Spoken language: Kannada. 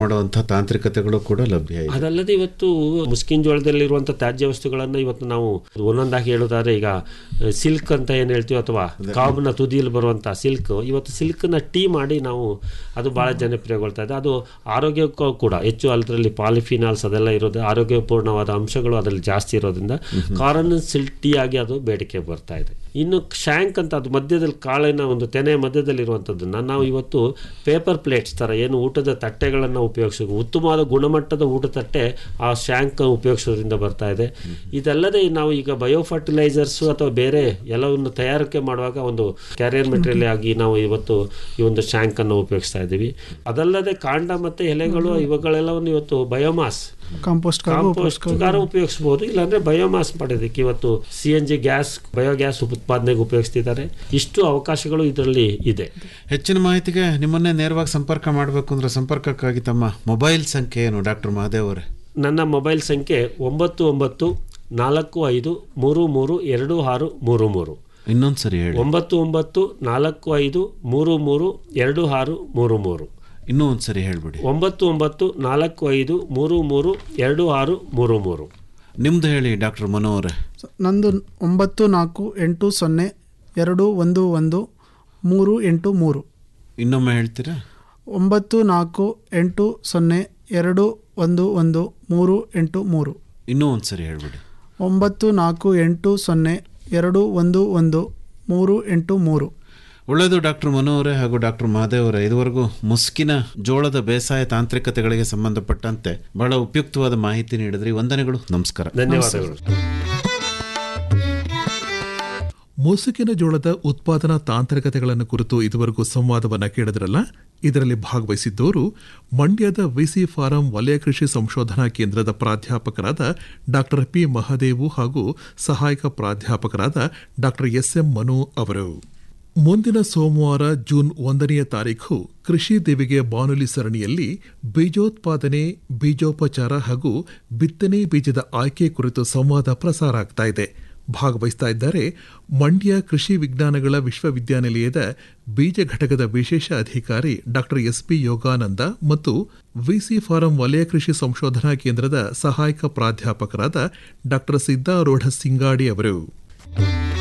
ಮಾಡುವಂಥ ತಾಂತ್ರಿಕತೆಗಳು ಕೂಡ ಲಭ್ಯ ಇದೆ ಅದಲ್ಲದೆ ಇವತ್ತು ಮುಸ್ಕಿನ್ ಜೋಳದಲ್ಲಿರುವಂಥ ತ್ಯಾಜ್ಯ ವಸ್ತುಗಳನ್ನು ಇವತ್ತು ನಾವು ಒಂದೊಂದಾಗಿ ಹೇಳೋದಾದ್ರೆ ಈಗ ಸಿಲ್ಕ್ ಅಂತ ಏನು ಹೇಳ್ತೀವಿ ಅಥವಾ ಕಾಬ್ನ ತುದಿಯಲ್ಲಿ ಬರುವಂಥ ಸಿಲ್ಕ್ ಇವತ್ತು ಸಿಲ್ಕ್ನ ಟೀ ಮಾಡಿ ನಾವು ಅದು ಭಾಳ ಜನಪ್ರಿಯಗೊಳ್ತಾ ಇದೆ ಅದು ಆರೋಗ್ಯಕ್ಕೂ ಕೂಡ ಹೆಚ್ಚು ಅದರಲ್ಲಿ ಪಾಲಿಫಿನಾಲ್ಸ್ ಅದೆಲ್ಲ ಇರೋದು ಆರೋಗ್ಯಪೂರ್ಣವಾದ ಅಂಶಗಳು ಅದರಲ್ಲಿ ಜಾಸ್ತಿ ಇರೋದ್ರಿಂದ ಕಾರನ್ ಸಿಲ್ಕ್ ಟೀ ಆಗಿ ಅದು ಬೇಡಿಕೆ ಬರ್ತಾ ಇದೆ ಇನ್ನು ಶಾಂಕ್ ಅಂತ ಅದು ಮಧ್ಯದಲ್ಲಿ ಕಾಳಿನ ಒಂದು ತೆನೆ ಮಧ್ಯದಲ್ಲಿ ಇರುವಂಥದ್ದನ್ನು ನಾವು ಇವತ್ತು ಪೇಪರ್ ಪ್ಲೇಟ್ಸ್ ಥರ ಏನು ಊಟದ ತಟ್ಟೆಗಳನ್ನು ಉಪಯೋಗಿಸೋದು ಉತ್ತಮವಾದ ಗುಣಮಟ್ಟದ ಊಟ ತಟ್ಟೆ ಆ ಶಾಂಕ್ ಉಪಯೋಗಿಸೋದ್ರಿಂದ ಬರ್ತಾ ಇದೆ ಇದಲ್ಲದೆ ನಾವು ಈಗ ಬಯೋ ಫರ್ಟಿಲೈಸರ್ಸು ಅಥವಾ ಬೇರೆ ಎಲ್ಲವನ್ನು ತಯಾರಿಕೆ ಮಾಡುವಾಗ ಒಂದು ಕ್ಯಾರಿಯರ್ ಮೆಟೀರಿಯಲ್ ಆಗಿ ನಾವು ಇವತ್ತು ಈ ಒಂದು ಶಾಂಕನ್ನು ಉಪಯೋಗಿಸ್ತಾ ಇದ್ದೀವಿ ಅದಲ್ಲದೆ ಕಾಂಡ ಮತ್ತು ಎಲೆಗಳು ಇವುಗಳೆಲ್ಲವನ್ನು ಇವತ್ತು ಬಯೋಮಾಸ್ ಕಾಂಪೋಸ್ಟ್ ಕಾಂಪೋಸ್ಟ್ ಗಾರ ಉಪಯೋಗಿಸಬಹುದು ಇಲ್ಲಾಂದ್ರೆ ಬಯೋಮಾಸ್ ಮಾಡೋದಕ್ಕೆ ಇವತ್ತು C N G gas biogas ಉತ್ಪಾದನೆಗೆ ಉಪಯೋಗಿಸ್ತಿದ್ದಾರೆ ಇಷ್ಟು ಅವಕಾಶಗಳು ಇದರಲ್ಲಿ ಇದೆ ಹೆಚ್ಚಿನ ಮಾಹಿತಿಗೆ ನಿಮ್ಮನ್ನೇ ನೇರವಾಗಿ ಸಂಪರ್ಕ ಮಾಡಬೇಕು ಅಂದ್ರೆ ಸಂಪರ್ಕಕ್ಕಾಗಿ ತಮ್ಮ ಮೊಬೈಲ್ ಸಂಖ್ಯೆ ಏನು ಡಾಕ್ಟರ್ ಮಹಾದೇವ್ ಅವರೇ ನನ್ನ ಮೊಬೈಲ್ ಸಂಖ್ಯೆ ಒಂಬತ್ತು ಒಂಬತ್ತು ನಾಲ್ಕು ಐದು ಮೂರು ಮೂರು ಎರಡು ಆರು ಮೂರು ಮೂರು ಇನ್ನೊಂದು ಸರಿ ಹೇಳಿ ಒಂಬತ್ತು ಒಂಬತ್ತು ನಾಲ್ಕು ಐದು ಮೂರು ಮೂರು ಎರಡು ಆರು ಮೂರು ಮೂರು ಇನ್ನೂ ಒಂದು ಸರಿ ಹೇಳ್ಬಿಡಿ ಒಂಬತ್ತು ಒಂಬತ್ತು ನಾಲ್ಕು ಐದು ಮೂರು ಮೂರು ಎರಡು ಆರು ಮೂರು ಮೂರು ನಿಮ್ದು ಹೇಳಿ ಡಾಕ್ಟರ್ ಮನು ಅವರೇ ನಂದು ಒಂಬತ್ತು ನಾಲ್ಕು ಎಂಟು ಸೊನ್ನೆ ಎರಡು ಒಂದು ಒಂದು ಮೂರು ಎಂಟು ಮೂರು ಇನ್ನೊಮ್ಮೆ ಹೇಳ್ತೀರಾ ಒಂಬತ್ತು ನಾಲ್ಕು ಎಂಟು ಸೊನ್ನೆ ಎರಡು ಒಂದು ಒಂದು ಮೂರು ಎಂಟು ಮೂರು ಇನ್ನೂ ಒಂದು ಸರಿ ಹೇಳ್ಬಿಡಿ ಒಂಬತ್ತು ನಾಲ್ಕು ಎಂಟು ಸೊನ್ನೆ ಎರಡು ಒಂದು ಒಂದು ಮೂರು ಎಂಟು ಮೂರು ಒಳ್ಳೆಯದು ಡಾಕ್ಟರ್ ಮನು ಅವರೇ ಹಾಗೂ ಡಾಕ್ಟರ್ ಮಹಾದೇವ್ ಅವರೇ ಇದುವರೆಗೂ ಮುಸ್ಕಿನ ಜೋಳದ ಬೇಸಾಯ ತಾಂತ್ರಿಕತೆಗಳಿಗೆ ಸಂಬಂಧಪಟ್ಟಂತೆ ಬಹಳ ಉಪಯುಕ್ತವಾದ ಮಾಹಿತಿ ನೀಡಿದ್ರಿ ವಂದನೆಗಳು ನಮಸ್ಕಾರ ಧನ್ಯವಾದಗಳು ಮುಸುಕಿನ ಜೋಳದ ಉತ್ಪಾದನಾ ತಾಂತ್ರಿಕತೆಗಳನ್ನು ಕುರಿತು ಇದುವರೆಗೂ ಸಂವಾದವನ್ನ ಕೇಳಿದ್ರಲ್ಲ ಇದರಲ್ಲಿ ಭಾಗವಹಿಸಿದ್ದವರು ಮಂಡ್ಯದ ವಿಸಿ ಫಾರಂ ವಲಯ ಕೃಷಿ ಸಂಶೋಧನಾ ಕೇಂದ್ರದ ಪ್ರಾಧ್ಯಾಪಕರಾದ ಡಾಕ್ಟರ್ ಪಿ ಮಹದೇವು ಹಾಗೂ ಸಹಾಯಕ ಪ್ರಾಧ್ಯಾಪಕರಾದ ಡಾಕ್ಟರ್ ಎಸ್ ಎಂ ಮನು ಅವರು ಮುಂದಿನ ಸೋಮವಾರ ಜೂನ್ ಒಂದನೆಯ ತಾರೀಖು ಕೃಷಿ ದೇವಿಗೆ ಬಾನುಲಿ ಸರಣಿಯಲ್ಲಿ ಬೀಜೋತ್ಪಾದನೆ ಬೀಜೋಪಚಾರ ಹಾಗೂ ಬಿತ್ತನೆ ಬೀಜದ ಆಯ್ಕೆ ಕುರಿತು ಸಂವಾದ ಪ್ರಸಾರ ಆಗ್ತಾ ಇದೆ ಭಾಗವಹಿಸ್ತಾ ಇದ್ದಾರೆ ಮಂಡ್ಯ ಕೃಷಿ ವಿಜ್ಞಾನಗಳ ವಿಶ್ವವಿದ್ಯಾನಿಲಯದ ಬೀಜ ಘಟಕದ ವಿಶೇಷ ಅಧಿಕಾರಿ ಡಾಕ್ಟರ್ ಎಸ್ ಪಿ ಯೋಗಾನಂದ ಮತ್ತು ವಿಸಿ ಫಾರಂ ವಲಯ ಕೃಷಿ ಸಂಶೋಧನಾ ಕೇಂದ್ರದ ಸಹಾಯಕ ಪ್ರಾಧ್ಯಾಪಕರಾದ ಡಾಕ್ಟರ್ ಸಿದ್ದಾರೂಢ ಸಿಂಗಾಡಿ ಅವರು